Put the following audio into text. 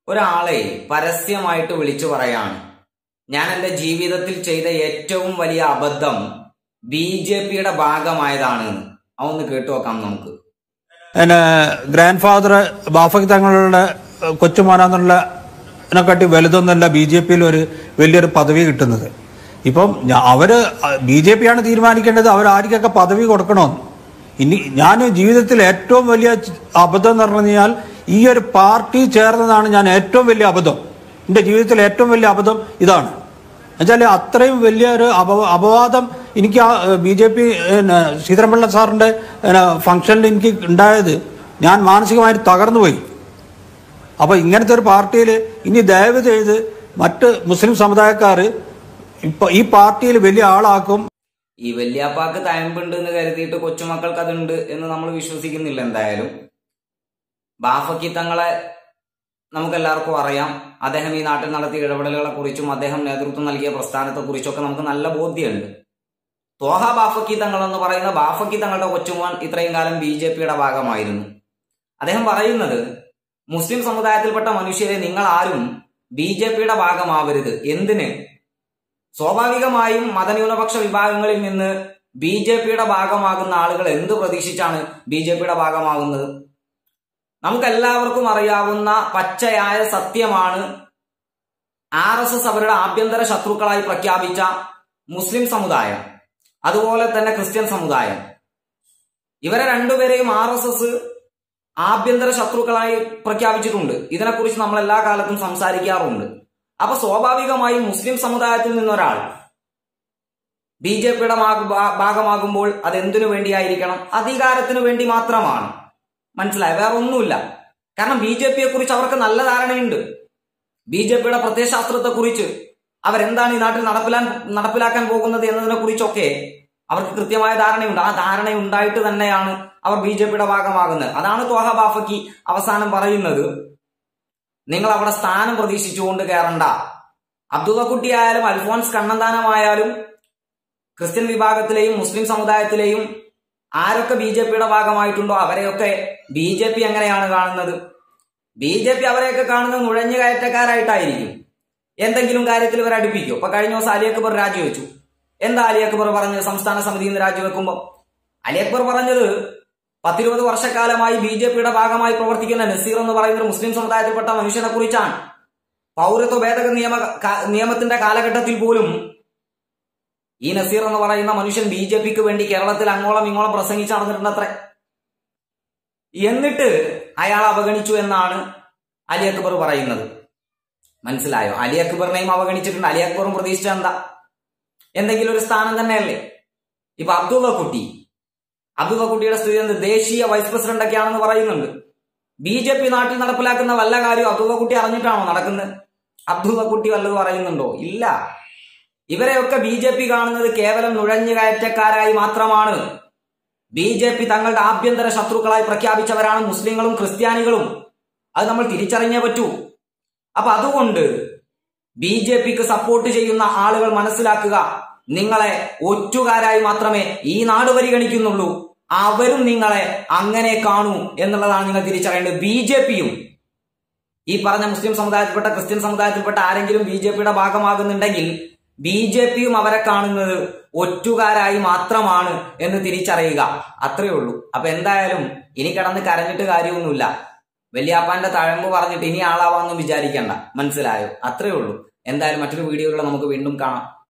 ഒരാളെ പരസ്യമായിട്ട് വിളിച്ചു പറയാണ് ഞാൻ എന്റെ ജീവിതത്തിൽ ചെയ്ത ഏറ്റവും വലിയ അബദ്ധം ബി ജെ പിയുടെ ഭാഗമായതാണ് അതൊന്ന് കേട്ടു നോക്കാം നമുക്ക് പിന്നെ ഗ്രാൻഡ് ഫാദർ ബാഫക് തങ്ങളുടെ കൊച്ചുമോനാന്നുള്ള ഇതിനെക്കാട്ടി വലുതൊന്നല്ല ബി ജെ പിയിൽ ഒരു വലിയൊരു പദവി കിട്ടുന്നത് ഇപ്പം ഞ- അവര് ബി ജെ പി ആണ് തീരുമാനിക്കേണ്ടത് അവർ ആർക്കൊക്കെ പദവി കൊടുക്കണമെന്ന് ഇനി ഞാൻ ജീവിതത്തിൽ ഏറ്റവും വലിയ ച- അബദ്ധം എന്ന് പറഞ്ഞു കഴിഞ്ഞാൽ ഈ ഒരു പാർട്ടി ചേർന്നതാണ് ഞാൻ ഏറ്റവും വലിയ അബദ്ധം എൻ്റെ ജീവിതത്തിൽ ഏറ്റവും വലിയ അബദ്ധം ഇതാണ് എന്നുവെച്ചാൽ അത്രയും വലിയൊരു അപ അപവാദം എനിക്ക് ആ ബി ജെ പി ശ്രീധരൻപിള്ള സാറിന്റെ ഫംഗ്ഷനിൽ എനിക്ക് ഉണ്ടായത് ഞാൻ മാനസികമായിട്ട് തകർന്നു പോയി അപ്പൊ ഇങ്ങനത്തെ ഒരു പാർട്ടിയിൽ ഇനി ദയവ് ചെയ്ത് മറ്റ് മുസ്ലിം സമുദായക്കാർ ഇപ്പൊ ഈ പാർട്ടിയിൽ വലിയ ആളാക്കും ഈ വല്യാപ്പാക്ക് തയമ്പുണ്ട് എന്ന് കരുതിയിട്ട് കൊച്ചുമക്കൾക്ക് അതുണ്ട് എന്ന് നമ്മൾ വിശ്വസിക്കുന്നില്ല എന്തായാലും ബാഫക്കി തങ്ങളെ നമുക്ക് എല്ലാവർക്കും അറിയാം അദ്ദേഹം ഈ നാട്ടിൽ നടത്തിയ ഇടപെടലുകളെ കുറിച്ചും അദ്ദേഹം നേതൃത്വം നൽകിയ പ്രസ്ഥാനത്തെ കുറിച്ചൊക്കെ നമുക്ക് നല്ല ബോധ്യമുണ്ട് തോഹ ബാഫക്കി തങ്ങൾ എന്ന് പറയുന്ന ബാഫക്കി തങ്ങളുടെ കൊച്ചുമോൻ ഇത്രയും കാലം ബി ജെ പിയുടെ ഭാഗമായിരുന്നു അദ്ദേഹം പറയുന്നത് മുസ്ലിം സമുദായത്തിൽപ്പെട്ട മനുഷ്യരെ നിങ്ങൾ ആരും ബി ജെ പിയുടെ ഭാഗമാവരുത് എന്തിന് സ്വാഭാവികമായും മതന്യൂനപക്ഷ വിഭാഗങ്ങളിൽ നിന്ന് ബി ജെ പിയുടെ ഭാഗമാകുന്ന ആളുകൾ എന്ത് പ്രതീക്ഷിച്ചാണ് ബി ജെ പിയുടെ ഭാഗമാകുന്നത് നമുക്കെല്ലാവർക്കും അറിയാവുന്ന പച്ചയായ സത്യമാണ് ആർ എസ് എസ് അവരുടെ ആഭ്യന്തര ശത്രുക്കളായി പ്രഖ്യാപിച്ച മുസ്ലിം സമുദായം അതുപോലെ തന്നെ ക്രിസ്ത്യൻ സമുദായം ഇവരെ രണ്ടുപേരെയും ആർ എസ് എസ് ആഭ്യന്തര ശത്രുക്കളായി പ്രഖ്യാപിച്ചിട്ടുണ്ട് ഇതിനെക്കുറിച്ച് നമ്മൾ എല്ലാ കാലത്തും സംസാരിക്കാറുണ്ട് അപ്പൊ സ്വാഭാവികമായും മുസ്ലിം സമുദായത്തിൽ നിന്നൊരാൾ ബി ജെ പിയുടെ ഭാഗമാകുമ്പോൾ അത് എന്തിനു വേണ്ടിയായിരിക്കണം അധികാരത്തിനു വേണ്ടി മാത്രമാണ് മനസ്സിലായി വേറെ ഒന്നുമില്ല കാരണം ബി ജെ പിയെ കുറിച്ച് അവർക്ക് നല്ല ധാരണയുണ്ട് ബി ജെ പിയുടെ പ്രത്യയശാസ്ത്രത്തെ കുറിച്ച് അവരെന്താണ് ഈ നാട്ടിൽ നടപ്പിലാൻ നടപ്പിലാക്കാൻ പോകുന്നത് എന്നതിനെ കുറിച്ചൊക്കെ അവർക്ക് കൃത്യമായ ധാരണയുണ്ട് ആ ധാരണ ഉണ്ടായിട്ട് തന്നെയാണ് അവർ ബി ജെ പിയുടെ ഭാഗമാകുന്നത് അതാണ് തോഹ ബാഫക്കി അവസാനം പറയുന്നത് നിങ്ങൾ അവിടെ സ്ഥാനം പ്രതീക്ഷിച്ചുകൊണ്ട് കയറണ്ട അബ്ദുള്ളക്കുട്ടി ആയാലും അൽഫോൺസ് കണ്ണന്താനമായാലും ക്രിസ്ത്യൻ വിഭാഗത്തിലെയും മുസ്ലിം സമുദായത്തിലെയും ആരൊക്കെ ബി ജെ പിയുടെ ഭാഗമായിട്ടുണ്ടോ അവരെയൊക്കെ ബി ജെ പി എങ്ങനെയാണ് കാണുന്നത് ബി ജെ പി അവരെയൊക്കെ കാണുന്നത് നുഴഞ്ഞു കയറ്റക്കാരായിട്ടായിരിക്കും എന്തെങ്കിലും കാര്യത്തിൽ ഇവർ അടുപ്പിക്കും ഇപ്പൊ കഴിഞ്ഞ ദിവസം അലി അക്ബർ രാജിവെച്ചു എന്താ അലി അക്ബർ പറഞ്ഞത് സംസ്ഥാന സമിതിയിൽ നിന്ന് രാജിവെക്കുമ്പോൾ അലി അക്ബർ പറഞ്ഞത് പത്തിരുപത് വർഷക്കാലമായി ബി ജെ പിയുടെ ഭാഗമായി പ്രവർത്തിക്കുന്ന നസീർ എന്ന് പറയുന്ന ഒരു മുസ്ലിം സമുദായത്തിൽപ്പെട്ട മനുഷ്യനെ കുറിച്ചാണ് പൗരത്വ ഭേദഗതി നിയമ കാ- നിയമത്തിന്റെ കാലഘട്ടത്തിൽ പോലും ഈ നസീർ എന്ന് പറയുന്ന മനുഷ്യൻ ബി ജെ പിക്ക് വേണ്ടി കേരളത്തിൽ അങ്ങോളം ഇങ്ങോളം പ്രസംഗിച്ച് നടന്നിട്ടുണ്ടത്രേ എന്നിട്ട് അയാൾ അവഗണിച്ചു എന്നാണ് അലി അക്ബർ പറയുന്നത് മനസ്സിലായോ അലി അക്ബറിനെയും അവഗണിച്ചിട്ടുണ്ട് അലി അക്ബറും പ്രതീക്ഷിച്ച എന്താ എന്തെങ്കിലും ഒരു സ്ഥാനം തന്നെയല്ലേ ഇപ്പൊ അബ്ദുള്ള കുട്ടി അബ്ദുള്ള കുട്ടിയുടെ സ്ഥിതി എന്ത് ദേശീയ വൈസ് പ്രസിഡന്റ് ഒക്കെയാണെന്ന് പറയുന്നുണ്ട് ബി ജെ പി നാട്ടിൽ നടപ്പിലാക്കുന്ന വല്ല കാര്യവും അബ്ദുള്ള കുട്ടി അറിഞ്ഞിട്ടാണോ നടക്കുന്നത് അബ്ദുള്ള കുട്ടി വല്ലതും അറിയുന്നുണ്ടോ ഇല്ല ഇവരെയൊക്കെ ബി ജെ പി കാണുന്നത് കേവലം നുഴഞ്ഞു കയറ്റക്കാരായി മാത്രമാണ് ബി ജെ പി തങ്ങളുടെ ആഭ്യന്തര ശത്രുക്കളായി പ്രഖ്യാപിച്ചവരാണ് മുസ്ലിങ്ങളും ക്രിസ്ത്യാനികളും അത് നമ്മൾ തിരിച്ചറിഞ്ഞേ പറ്റൂ അപ്പൊ അതുകൊണ്ട് ബി ജെ പിക്ക് സപ്പോർട്ട് ചെയ്യുന്ന ആളുകൾ മനസ്സിലാക്കുക നിങ്ങളെ ഒറ്റുകാരായി മാത്രമേ ഈ നാട് പരിഗണിക്കുന്നുള്ളൂ അവരും നിങ്ങളെ അങ്ങനെ കാണൂ എന്നുള്ളതാണ് നിങ്ങൾ തിരിച്ചറിയേണ്ടത് ബി ജെ പിയും ഈ പറഞ്ഞ മുസ്ലിം സമുദായത്തിൽപ്പെട്ട ക്രിസ്ത്യൻ സമുദായത്തിൽപ്പെട്ട ആരെങ്കിലും ബി ജെ പിയുടെ ഭാഗമാകുന്നുണ്ടെങ്കിൽ ബി ജെ പിയും അവരെ കാണുന്നത് ഒറ്റുകാരായി മാത്രമാണ് എന്ന് തിരിച്ചറിയുക അത്രയേ ഉള്ളൂ അപ്പൊ എന്തായാലും ഇനി കിടന്ന് കരഞ്ഞിട്ട് കാര്യമൊന്നുമില്ല വലിയാപ്പാന്റെ തഴമ്പ് പറഞ്ഞിട്ട് ഇനി ആളാവാന്നും വിചാരിക്കണ്ട മനസ്സിലായോ അത്രയേ ഉള്ളൂ എന്തായാലും മറ്റൊരു വീഡിയോയിലൂടെ നമുക്ക് വീണ്ടും കാണാം